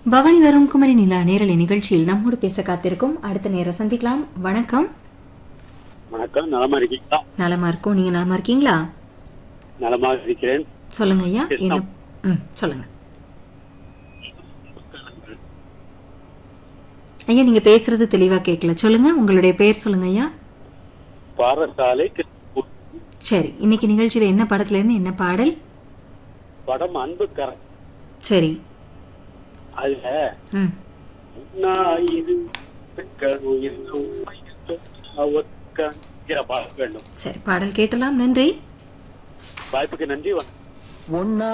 பவானி வரும் குமரி நிலா நேரலை நிகழ்ச்சியில் நம்மோடு பேச காத்திருக்கும் அடுத்த நேரம் சந்திக்கலாம் வணக்கம் வணக்கம் நலமா இருக்கீங்களா நலமா இருக்கோம் நீங்க நலமா இருக்கீங்களா நலமா இருக்கிறேன் சொல்லுங்க ஐயா என்ன ம் சொல்லுங்க ஐயா நீங்க பேசுறது தெளிவா கேட்கல சொல்லுங்க உங்களுடைய பெயர் சொல்லுங்க ஐயா பாரசாலை கிருஷ்ணபுரம். சரி இன்னைக்கு நிகழ்ச்சியில என்ன படத்துல இருந்து என்ன பாடல் படம் அன்பு கரை சரி அதுல ம் உண்ணாயிரு கருயிர் அவர்கிற பாட வேண்டும் சரி பாடல் கேட்டலாம் நன்றி வாய்ப்புக்கு நன்றி வணக்கம் ஒன்னா